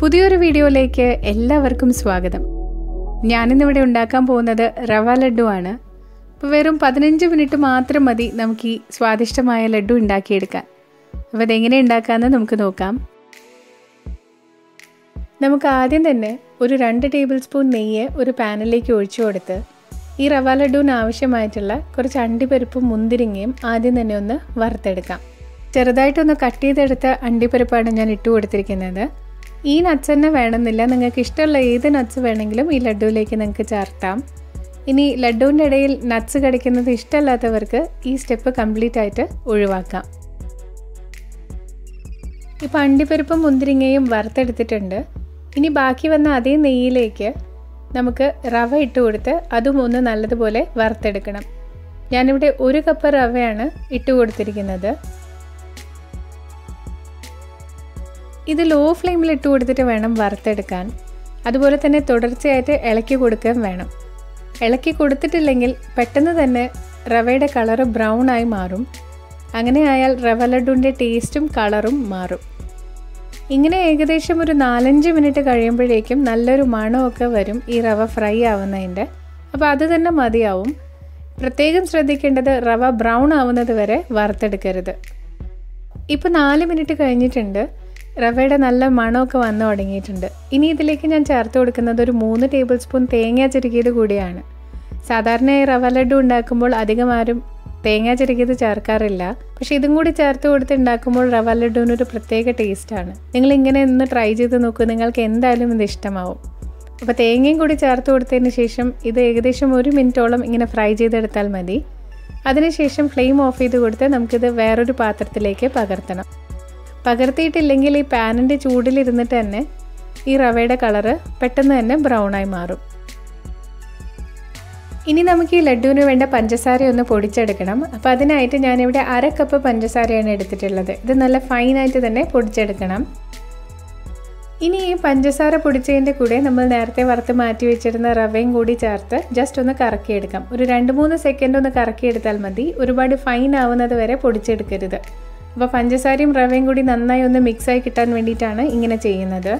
പുതിയൊരു വീഡിയോയിലേക്ക് എല്ലാവർക്കും സ്വാഗതം ഞാനിന്നിവിടെ ഉണ്ടാക്കാൻ പോകുന്നത് റവ ലഡു ആണ് അപ്പോൾ വെറും പതിനഞ്ച് മിനിറ്റ് മാത്രം മതി നമുക്ക് ഈ സ്വാദിഷ്ടമായ ലഡു ഉണ്ടാക്കിയെടുക്കാൻ അപ്പോൾ അതെങ്ങനെ ഉണ്ടാക്കാമെന്ന് നമുക്ക് നോക്കാം നമുക്ക് ആദ്യം തന്നെ ഒരു രണ്ട് ടേബിൾ സ്പൂൺ നെയ്യ് ഒരു പാനിലേക്ക് ഒഴിച്ചു കൊടുത്ത് ഈ റവ ലഡുവിന് ആവശ്യമായിട്ടുള്ള കുറച്ച് അണ്ടിപ്പരിപ്പും മുന്തിരിങ്ങയും ആദ്യം തന്നെ ഒന്ന് വറുത്തെടുക്കാം ചെറുതായിട്ടൊന്ന് കട്ട് ചെയ്തെടുത്ത അണ്ടിപ്പരിപ്പാണ് ഞാൻ ഇട്ട് കൊടുത്തിരിക്കുന്നത് ഈ നട്ട്സ് തന്നെ വേണമെന്നില്ല നിങ്ങൾക്ക് ഇഷ്ടമുള്ള ഏത് നട്ട്സ് വേണമെങ്കിലും ഈ ലഡുവിലേക്ക് നിങ്ങൾക്ക് ചേർത്താം ഇനി ലഡുവിൻ്റെ ഇടയിൽ നട്ട്സ് കടിക്കുന്നത് ഇഷ്ടമല്ലാത്തവർക്ക് ഈ സ്റ്റെപ്പ് കംപ്ലീറ്റ് ആയിട്ട് ഒഴിവാക്കാം ഇപ്പോൾ അണ്ടിപ്പരിപ്പും മുന്തിരിങ്ങയും വറുത്തെടുത്തിട്ടുണ്ട് ഇനി ബാക്കി വന്ന അതേ നെയ്യിലേക്ക് നമുക്ക് റവ ഇട്ട് കൊടുത്ത് അതും ഒന്ന് നല്ലതുപോലെ വറുത്തെടുക്കണം ഞാനിവിടെ ഒരു കപ്പ് റവയാണ് ഇട്ട് കൊടുത്തിരിക്കുന്നത് ഇത് ലോ ഫ്ലെയിമിൽ ഇട്ട് കൊടുത്തിട്ട് വേണം വറുത്തെടുക്കാൻ അതുപോലെ തന്നെ തുടർച്ചയായിട്ട് ഇളക്കി കൊടുക്കുകയും വേണം ഇളക്കി കൊടുത്തിട്ടില്ലെങ്കിൽ പെട്ടെന്ന് തന്നെ റവയുടെ കളറ് ബ്രൗൺ ആയി മാറും അങ്ങനെ ആയാൽ റവ ലഡുവിൻ്റെ ടേസ്റ്റും കളറും മാറും ഇങ്ങനെ ഏകദേശം ഒരു നാലഞ്ച് മിനിറ്റ് കഴിയുമ്പോഴേക്കും നല്ലൊരു മണമൊക്കെ വരും ഈ റവ ഫ്രൈ ആവുന്നതിൻ്റെ അപ്പോൾ അത് തന്നെ മതിയാവും പ്രത്യേകം ശ്രദ്ധിക്കേണ്ടത് റവ ബ്രൗൺ ആവുന്നത് വരെ വറുത്തെടുക്കരുത് ഇപ്പോൾ നാല് മിനിറ്റ് കഴിഞ്ഞിട്ടുണ്ട് റവയുടെ നല്ല മണമൊക്കെ വന്നു തുടങ്ങിയിട്ടുണ്ട് ഇനി ഇതിലേക്ക് ഞാൻ ചേർത്ത് കൊടുക്കുന്നത് ഒരു മൂന്ന് ടേബിൾ സ്പൂൺ തേങ്ങ ചിരുകിയത് കൂടിയാണ് സാധാരണയായി റവ ലഡു ഉണ്ടാക്കുമ്പോൾ അധികം ആരും തേങ്ങ ചിരകിയത് ചേർക്കാറില്ല പക്ഷെ ഇതും കൂടി ചേർത്ത് കൊടുത്ത് ഉണ്ടാക്കുമ്പോൾ റവ ലഡുവിന് ഒരു പ്രത്യേക ടേസ്റ്റാണ് നിങ്ങൾ ഇങ്ങനെ ഒന്ന് ട്രൈ ചെയ്ത് നോക്കൂ നിങ്ങൾക്ക് എന്തായാലും ഇത് ഇഷ്ടമാവും അപ്പോൾ തേങ്ങയും കൂടി ചേർത്ത് കൊടുത്തതിന് ശേഷം ഇത് ഏകദേശം ഒരു മിനിറ്റോളം ഇങ്ങനെ ഫ്രൈ ചെയ്തെടുത്താൽ മതി അതിനുശേഷം ഫ്ലെയിം ഓഫ് ചെയ്ത് കൊടുത്ത് നമുക്കിത് വേറൊരു പാത്രത്തിലേക്ക് പകർത്തണം പകർത്തിയിട്ടില്ലെങ്കിൽ ഈ പാനിൻ്റെ ചൂടിലിരുന്നിട്ട് തന്നെ ഈ റവയുടെ കളറ് പെട്ടെന്ന് തന്നെ ബ്രൗണായി മാറും ഇനി നമുക്ക് ഈ ലഡുവിന് വേണ്ട പഞ്ചസാര ഒന്ന് പൊടിച്ചെടുക്കണം അപ്പോൾ അതിനായിട്ട് ഞാനിവിടെ അര കപ്പ് പഞ്ചസാരയാണ് എടുത്തിട്ടുള്ളത് ഇത് നല്ല ഫൈനായിട്ട് തന്നെ പൊടിച്ചെടുക്കണം ഇനി ഈ പഞ്ചസാര പൊടിച്ചതിൻ്റെ കൂടെ നമ്മൾ നേരത്തെ വറുത്ത് മാറ്റി വെച്ചിരുന്ന റവയും കൂടി ചേർത്ത് ജസ്റ്റ് ഒന്ന് കറക്കിയെടുക്കാം ഒരു രണ്ട് മൂന്ന് സെക്കൻഡ് ഒന്ന് കറക്കിയെടുത്താൽ മതി ഒരുപാട് ഫൈൻ ആവുന്നത് വരെ പൊടിച്ചെടുക്കരുത് അപ്പോൾ പഞ്ചസാരയും റവയും കൂടി നന്നായി ഒന്ന് മിക്സായി കിട്ടാൻ വേണ്ടിയിട്ടാണ് ഇങ്ങനെ ചെയ്യുന്നത്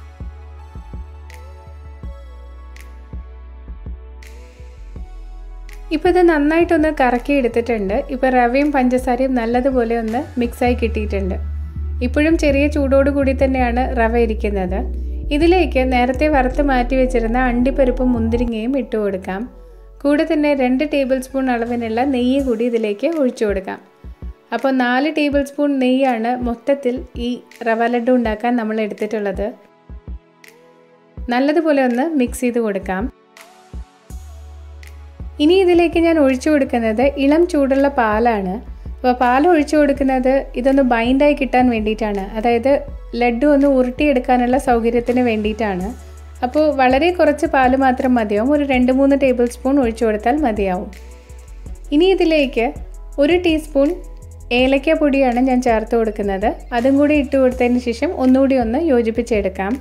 ഇപ്പോൾ ഇത് നന്നായിട്ടൊന്ന് കറക്കി എടുത്തിട്ടുണ്ട് ഇപ്പോൾ റവയും പഞ്ചസാരയും നല്ലതുപോലെ ഒന്ന് മിക്സായി കിട്ടിയിട്ടുണ്ട് ഇപ്പോഴും ചെറിയ ചൂടോട് കൂടി തന്നെയാണ് റവ ഇരിക്കുന്നത് ഇതിലേക്ക് നേരത്തെ വറുത്ത് മാറ്റി വെച്ചിരുന്ന അണ്ടിപ്പരിപ്പും മുന്തിരിങ്ങയും ഇട്ട് കൊടുക്കാം കൂടെ തന്നെ രണ്ട് ടേബിൾ സ്പൂൺ അളവിനുള്ള നെയ്യ് കൂടി ഇതിലേക്ക് ഒഴിച്ചു കൊടുക്കാം അപ്പോൾ നാല് ടേബിൾ സ്പൂൺ നെയ്യാണ് മൊത്തത്തിൽ ഈ റവ ലഡു ഉണ്ടാക്കാൻ നമ്മൾ എടുത്തിട്ടുള്ളത് നല്ലതുപോലെ ഒന്ന് മിക്സ് ചെയ്ത് കൊടുക്കാം ഇനി ഇതിലേക്ക് ഞാൻ ഒഴിച്ചു കൊടുക്കുന്നത് ഇളം ചൂടുള്ള പാലാണ് അപ്പോൾ പാൽ ഒഴിച്ചു കൊടുക്കുന്നത് ഇതൊന്ന് ബൈൻഡായി കിട്ടാൻ വേണ്ടിയിട്ടാണ് അതായത് ലഡു ഒന്ന് ഉരുട്ടിയെടുക്കാനുള്ള സൗകര്യത്തിന് വേണ്ടിയിട്ടാണ് അപ്പോൾ വളരെ കുറച്ച് പാൽ മാത്രം മതിയാവും ഒരു രണ്ട് മൂന്ന് ടേബിൾ സ്പൂൺ ഒഴിച്ചു കൊടുത്താൽ മതിയാവും ഇനി ഇതിലേക്ക് ഒരു ടീസ്പൂൺ ഏലക്ക പൊടിയാണ് ഞാൻ ചേർത്ത് കൊടുക്കുന്നത് അതും കൂടി ഇട്ട് കൊടുത്തതിന് ശേഷം ഒന്നുകൂടി ഒന്ന് യോജിപ്പിച്ചെടുക്കാം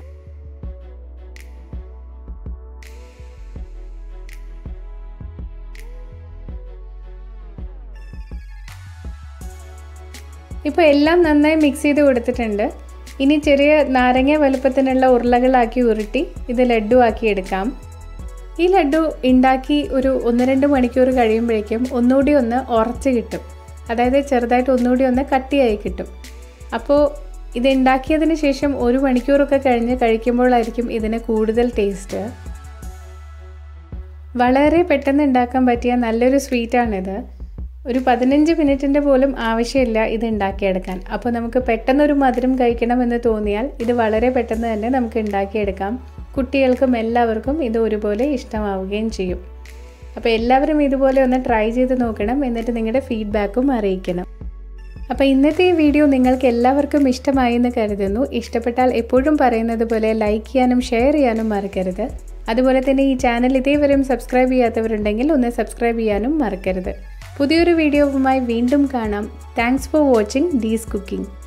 ഇപ്പോൾ എല്ലാം നന്നായി മിക്സ് ചെയ്ത് കൊടുത്തിട്ടുണ്ട് ഇനി ചെറിയ നാരങ്ങ വലുപ്പത്തിനുള്ള ഉരുളകളാക്കി ഉരുട്ടി ഇത് ലഡു ആക്കി എടുക്കാം ഈ ലഡു ഉണ്ടാക്കി ഒരു ഒന്ന് രണ്ട് മണിക്കൂർ കഴിയുമ്പോഴേക്കും ഒന്നുകൂടി ഒന്ന് ഉറച്ച് കിട്ടും അതായത് ചെറുതായിട്ട് ഒന്നുകൂടി ഒന്ന് കട്ടിയായി കിട്ടും അപ്പോൾ ഇത് ഉണ്ടാക്കിയതിന് ശേഷം ഒരു മണിക്കൂറൊക്കെ കഴിഞ്ഞ് കഴിക്കുമ്പോഴായിരിക്കും ഇതിന് കൂടുതൽ ടേസ്റ്റ് വളരെ പെട്ടെന്ന് ഉണ്ടാക്കാൻ പറ്റിയ നല്ലൊരു സ്വീറ്റാണിത് ഒരു പതിനഞ്ച് മിനിറ്റിൻ്റെ പോലും ആവശ്യമില്ല ഇത് ഉണ്ടാക്കിയെടുക്കാൻ അപ്പോൾ നമുക്ക് പെട്ടെന്നൊരു മധുരം കഴിക്കണമെന്ന് തോന്നിയാൽ ഇത് വളരെ പെട്ടെന്ന് തന്നെ നമുക്ക് ഉണ്ടാക്കിയെടുക്കാം കുട്ടികൾക്കും എല്ലാവർക്കും ഇത് ഒരുപോലെ ഇഷ്ടമാവുകയും ചെയ്യും അപ്പോൾ എല്ലാവരും ഇതുപോലെ ഒന്ന് ട്രൈ ചെയ്ത് നോക്കണം എന്നിട്ട് നിങ്ങളുടെ ഫീഡ്ബാക്കും അറിയിക്കണം അപ്പോൾ ഇന്നത്തെ ഈ വീഡിയോ നിങ്ങൾക്ക് എല്ലാവർക്കും ഇഷ്ടമായി എന്ന് കരുതുന്നു ഇഷ്ടപ്പെട്ടാൽ എപ്പോഴും പറയുന്നത് പോലെ ലൈക്ക് ചെയ്യാനും ഷെയർ ചെയ്യാനും മറക്കരുത് അതുപോലെ തന്നെ ഈ ചാനൽ ഇതേവരെയും സബ്സ്ക്രൈബ് ചെയ്യാത്തവരുണ്ടെങ്കിൽ ഒന്ന് സബ്സ്ക്രൈബ് ചെയ്യാനും മറക്കരുത് പുതിയൊരു വീഡിയോവുമായി വീണ്ടും കാണാം thanks for watching these cooking